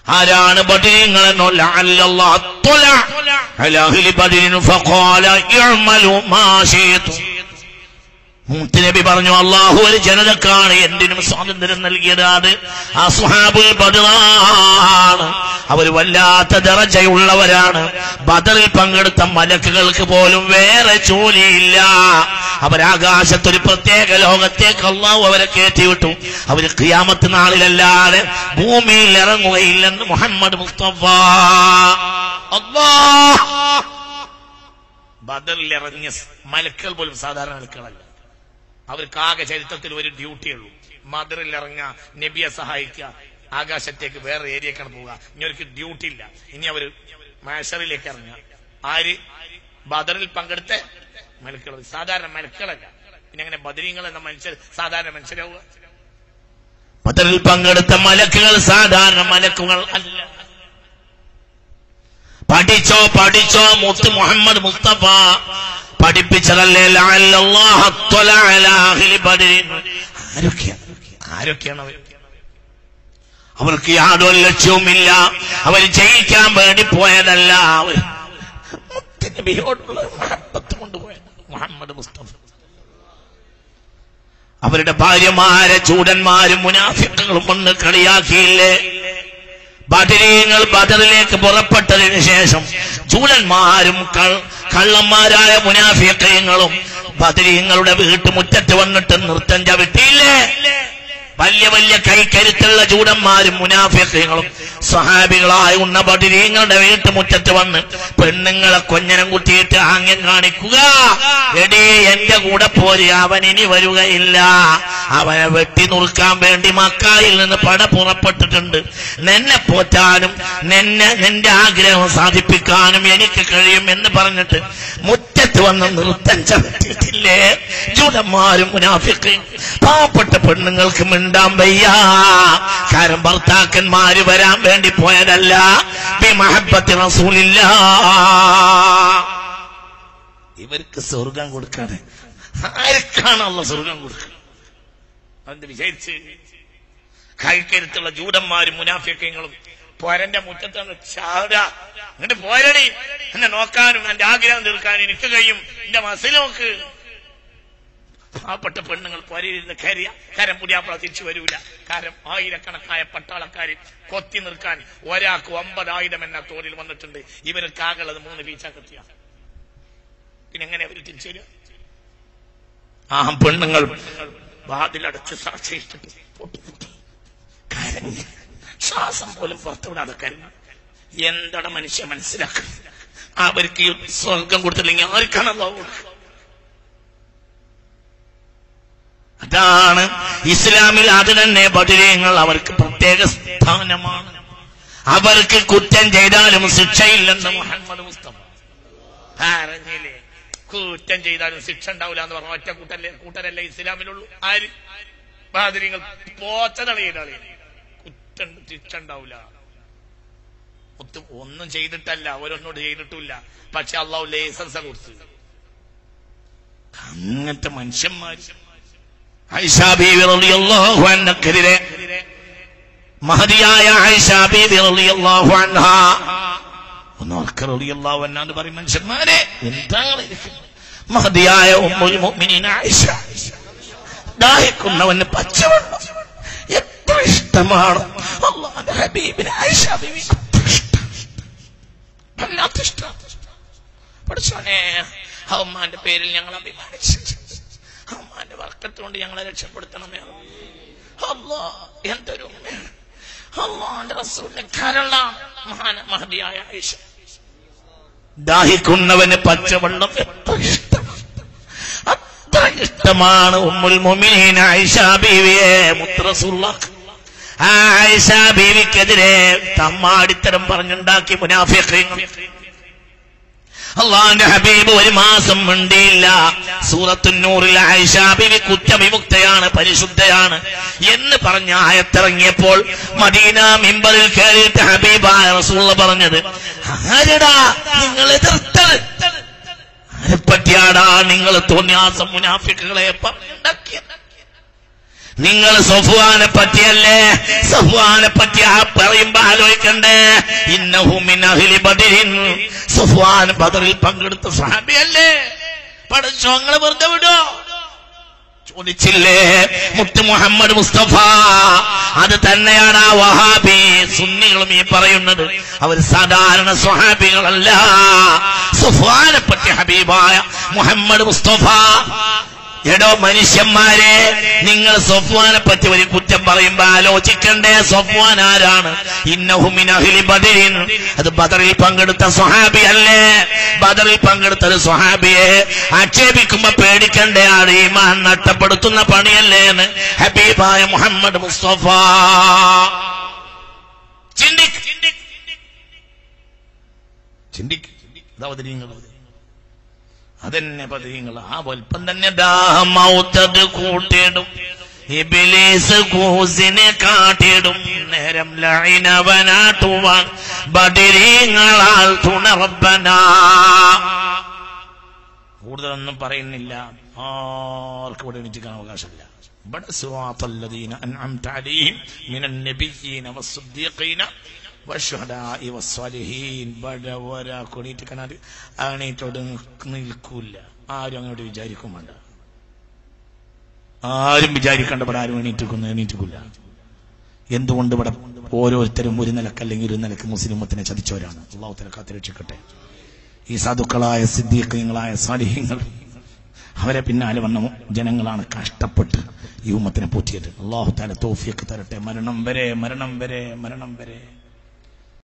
ആരാണ് ബദരീങ്ങളെന്നോ ലഅല്ലല്ലാഹു അത്വല അലാ അഹ്ലി ബദരിൻ ഫഖാല ഇഅ്മലു മാ ശിഅ്തും നബി പറഞ്ഞു അള്ളാഹു ഒരു ജനതക്കാണ് എന്തിനും സ്വാതന്ത്ര്യം നൽകിയത് അത് അസ്ഹാബുൽ ബദറാണ് അവർ വല്ലാത്ത ദറജയുള്ളവരാണ് ബദറിൽ പങ്കെടുത്ത മലക്കുകൾക്ക് പോലും വേറെ ജോലിയില്ല അവരാകാശത്തൊരു പ്രത്യേക ലോകത്തേക്ക് അള്ളാഹു അവരെ കയറ്റിവിട്ടു അവർ ഖിയാമത്ത് നാളിലല്ലാതെ ഭൂമിയിൽ ഇറങ്ങുകയില്ലെന്ന് മുഹമ്മദ് മുസ്തഫ അല്ലാഹ് ബദറിൽ ഇറങ്ങിയ മലക്കൾ പോലും സാധാരണ മലക്കളല്ല അവർക്ക് ആകെ ചരിത്രത്തിൽ ഒരു ഡ്യൂട്ടിയുള്ളൂ മദറിൽ ഇറങ്ങുക നബിയെ സഹായിക്കുക ആകാശത്തേക്ക് വേറെ ഏരിയക്കാണ് പോവുക ഇനി അവർക്ക് ഡ്യൂട്ടി ഇല്ല ഇനി അവർ മാഷറിലേക്ക് ഇറങ്ങുക ആര് ബദറിൽ പങ്കെടുത്ത മലക്കൾ സാധാരണ മലക്കളല്ല പിന്നെ അങ്ങനെ ബദരീങ്ങൾ എന്ന മനുഷ്യർ സാധാരണ മനുഷ്യരാവുക ബദറിൽ പങ്കെടുത്ത മലക്കുകൾ സാധാരണ മലക്കുകൾ അല്ല പഠിച്ചോ പഠിച്ചോ മുത്ത് മുഹമ്മദ് മുസ്തഫ പഠിപ്പിച്ചതല്ലേ ലഅല്ലല്ലാഹു അത്വല അലാ അഹ്ലി ബദരിൻ. ആരൊക്കെയാണ് ആരൊക്കെയാണ് അവർ അവർക്ക് യാതൊരു ലക്ഷ്യവുമില്ല അവർ ജയിക്കാൻ വേണ്ടി പോയതല്ല അവർ മുത്തനബിയോടുള്ള മഹബത്ത് കൊണ്ടുപോയത് മുഹമ്മദ് മുസ്തഫ അവരുടെ ഭാര്യമാരെ ചൂടന്മാരും മുനാഫിക്കുകളും ഒന്ന് കളിയാക്കിയില്ലേ ബദരീങ്ങൾ ബദറിലേക്ക് പുറപ്പെട്ടതിന് ശേഷം ചൂടന്മാരും കൾ- കള്ളന്മാരായ മുനാഫിക്കയങ്ങളും ബദരീങ്ങളുടെ വീട്ടുമുറ്റത്ത് വന്നിട്ട് നൃത്തം ചവിട്ടിയില്ലേ വലിയ വലിയ കൈക്കരുത്തുള്ള ചൂടന്മാരും മുനാഫിക്കയങ്ങളും സ്വഹാബികളായ ഉണ്ണ ബദരീങ്ങളുടെ വീട്ടുമുറ്റത്ത് വന്ന് പെണ്ണുങ്ങളെ കൊഞ്ഞനം കുത്തിയിട്ട് ആംഗ്യം കാണിക്കുക എടീ എന്റെ കൂടെ പോര് അവൻ ഇനി വരികയില്ല അവനെ വെട്ടി നുറുക്കാൻ വേണ്ടി മക്കായിൽ നിന്ന് പട പുറപ്പെട്ടിട്ടുണ്ട് നിന്നെ പോറ്റാനും നിന്നെ നിന്റെ ആഗ്രഹം സാധിപ്പിക്കാനും എനിക്ക് കഴിയും എന്ന് പറഞ്ഞിട്ട് മുറ്റത്ത് വന്ന് നൃത്തം ചവിട്ടിയിട്ടില്ലേ ജൂതന്മാരും മുനാഫിക്കും പാവപ്പെട്ട പെണ്ണുങ്ങൾക്ക് മിണ്ടാൻ വയ്യ കാരണം ഭർത്താക്കന്മാര് വരാൻ വേണ്ടി പോയതല്ല ബി മഹബത്തി റസൂലില്ല ഇവർക്ക് സ്വർഗം കൊടുക്കാതെ ആർക്കാണ് ഉള്ള സ്വർഗം കൊടുക്കുക അത് വിചാരിച്ച് കൈക്കരുത്തുള്ള ജൂതന്മാരും മുനാഫിക്കങ്ങളും പോരന്റെ മുറ്റത്താണ് ചാട എന്നിട്ട് പോരടി എന്നെ നോക്കാനും എന്റെ ആഗ്രഹം തീർക്കാനും എനിക്ക് കഴിയും എന്റെ മസിൽ നോക്ക് പാവപ്പെട്ട പെണ്ണുങ്ങൾ പോരയിരുന്ന് കയറിയ കരം പുതിയാപ്പള തിരിച്ചു വരൂല കാരണം ആയിരക്കണക്കായ പട്ടാളക്കാര് കൊത്തി നിൽക്കാൻ ഒരാൾക്ക് ഒമ്പതായിരം എന്ന തോതിൽ വന്നിട്ടുണ്ട് ഇവർക്ക് ആകുള്ളത് മൂന്ന് ബീച്ചാക്കത്തിയ പിന്നെ എങ്ങനെ അവർ തിരിച്ചു വരിക ആ പെണ്ണുങ്ങൾ വാതിലടച്ച് സാക്ഷിച്ചിട്ട് പൊട്ടി പൊട്ടി കരഞ്ഞ് ശ്വാസം പോലും പുറത്തുവിടാതെ കരഞ്ഞു എന്താണ് മനുഷ്യ മനസ്സിലാക്കുന്നത് അവർക്ക് ഈ സ്വർഗം കൊടുത്തില്ലെങ്കിൽ ആർക്കാണ് അള്ളാഹു കൊടുക്കുക അതാണ് ഇസ്ലാമിൽ അത് തന്നെ ബദിരങ്ങൾ അവർക്ക് പ്രത്യേക സ്ഥാനമാണ് അവർക്ക് കുറ്റം ചെയ്താലും ശിക്ഷയില്ലെന്ന് മുഹമ്മദ് മുസ്തഫ അറിഞ്ഞില്ലേ കുറ്റം ചെയ്താലും ശിക്ഷ ഉണ്ടാവില്ല എന്ന് പറഞ്ഞ ഒറ്റ കൂട്ടല്ലേ കൂട്ടരല്ലേ ഇസ്ലാമിലുള്ളൂ ആര് ബാദിരിങ്ങൾ പോച്ചതളിയിടാളി കുറ്റം ശിക്ഷ ഉണ്ടാവില്ല ഒത്തും ഒന്നും ചെയ്തിട്ടല്ല ഓരോന്നോട് ചെയ്തിട്ടില്ല പക്ഷെ അള്ളാഹു ലൈസൻസ് കൊടുത്തു അങ്ങനത്തെ മനുഷ്യന്മാര് ഐഷാ ബീവി റളിയല്ലാഹു അൻഹക്കെതിരെ മഹതിയായ ഐഷാ ബീവി റളിയല്ലാഹു അൻഹ ഒന്ന് ഓർക്ക റളിയല്ലാഹു അൻഹ എന്ന് പറയും മനുഷ്യന്മാരെ എന്താണ് ഇരിക്കുന്നത് മഹതിയായ ഉമ്മുൽ മുഅ്മിനീൻ ഐഷ ദാഹിക്കുന്നവന് പച്ചവെള്ളം എത്ര ഇഷ്ടമാണ് അള്ളാഹുവിന്റെ ഹബീബിന് ഐഷ ബീവി അത്ര ഇഷ്ടം വല്ലാത്ത ഇഷ്ടം പഠിച്ചോനെ ഹൗമാന്റെ പേരിൽ ഞങ്ങൾ അഭിമാനിച്ചു ഹൗമാന്റെ വർക്കത്തുകൊണ്ട് ഞങ്ങളെ രക്ഷപ്പെടുത്തണമേ അല്ലാ എന്തൊരു ഉമ്മയാണ് അള്ളാന്റെ റസൂലിന്റെ കരളാണ് മഹാന മഹതിയായ ആയിഷ ദാഹിക്കുന്നവന് പച്ചവെള്ളം എത്ര ഇഷ്ടം അത്ര ഇഷ്ടമാണ് ഉമ്മുൽ മുഅ്മിനീൻ ആയിഷ ബീവിയെ മുത്തറസുല്ലാക്ക് ആ ആയിഷ ബീവിക്കെതിരെ തമ്മാടിത്തരം പറഞ്ഞുണ്ടാക്കി മുനാഫിഖീങ്ങൾ അള്ളാന്റെ ഹബീബ് ഒരു മാസം മിണ്ടിയില്ല സൂറത്തുന്നൂറിൽ ആയിഷ ബിവി കുറ്റവിമുക്തയാണ് പരിശുദ്ധയാണ് എന്ന് പറഞ്ഞ ആയത്തിറങ്ങിയപ്പോൾ മദീന മിമ്പറിൽ കയറിയിട്ട് ഹബീബായ റസൂള്ള പറഞ്ഞത് ആരടാ നിങ്ങൾ എതിർത്തത് ആരെപ്പറ്റിയാടാ നിങ്ങൾ തോന്നിയാസം മുനാഫിക്കുകളെ പറഞ്ഞുണ്ടാക്കിയത് നിങ്ങൾ സഫുവാനെ പറ്റിയല്ലേ സഫുവാനെ പറ്റി ആ പറയുമ്പോ ആലോചിക്കണ്ടേ ഇന്നഹുമിൻ അഹ്ലി ബദരിൻ സഫുവാൻ ബദറിൽ പങ്കെടുത്ത സഹാബിയല്ലേ പഠിച്ചോ നിങ്ങളെ വെറുതെ വിടോ ചോദിച്ചില്ലേ മുത്ത് മുഹമ്മദ് മുസ്തഫ അത് തന്നെയാണ് ആ വഹാബി സുന്നികളും ഈ പറയുന്നത് അവർ സാധാരണ സ്വഹാബികളല്ല സുഫാനെ പറ്റി ഹബീബായ മുഹമ്മദ് മുസ്തഫ എടോ മനുഷ്യന്മാരെ നിങ്ങൾ സൊഫ്വാനെ പറ്റി ഒരു കുറ്റം പറയുമ്പോ ആലോചിക്കണ്ടേ സൊഫ്വാൻ ആരാണ് ഇന്നഹുമിൻ അഹ്ലി ബദരിൻ അത് ബദറിൽ പങ്കെടുത്ത സ്വഹാബി അല്ലേ ബദറിൽ പങ്കെടുത്ത ഒരു സ്വഹാബിയെ ആക്ഷേപിക്കുമ്പോ പേടിക്കണ്ടേ ആണ് ഈമാൻ നഷ്ടപ്പെടുത്തുന്ന പണിയല്ലേ എന്ന് ഹബീബായ മുഹമ്മദ് മുസ്തഫ ചിന്തിക്ക് ചിന്തിക്ക് ഇതാവത് നിങ്ങൾ അതന്നെ പതിങ്ങൾ ആ വൽപ്പം തന്നെ ദാഹമൗത്തത് കൂട്ടിടും ഇബിലീസ് കൂസിനെ കാട്ടിടും നേരം ലൈനവനാട്ടുവാൻ ബദിരീങ്ങളാൽ തുണറബന കൂടുതലൊന്നും പറയുന്നില്ല ആർക്കും ഇവിടെ എണീറ്റിക്കാൻ അവകാശമില്ല ഇവിടെ സിറാത്തല്ലദീന അൻഅംത അലൈഹിം മിനൻ നബിയ്യീന വസ്സുദ്ദീഖീന വശുഹദാഇ വസ്സാലിഹീൻ ഇവിടെ ഒരാൾക്ക് എണീറ്റിക്കാനാൽ എണീറ്റോട് നിൽക്കൂല ആരും അങ്ങോട്ട് വിചാരിക്കും വേണ്ട ആരും വിചാരിക്കേണ്ട ഇവിടെ ആരും എണീറ്റിക്കുന്നു എണീറ്റിക്കില്ല എന്തുകൊണ്ട് ഇവിടെ ഓരോരുത്തരും ഒരു നിലക്ക് അല്ലെങ്കിൽ ഒരു നിലക്ക് മുസ്ലിം ഉമ്മത്തിനെ ചതിച്ചവരാണ് അള്ളാഹു തല കാത്തിരക്ഷിക്കട്ടെ ഈ സാധുക്കളായ സിദ്ദീഖ്യങ്ങളായ സാലിഹ്യങ്ങൾ അവരെ പിന്നാലെ വന്ന ജനങ്ങളാണ് കഷ്ടപ്പെട്ട് ഈ ഉമ്മത്തിനെ പോറ്റിയത് അള്ളാഹു താല തോഫിയൊക്കെ തരട്ടെ മരണം വരെ മരണം വരെ മരണം വരെ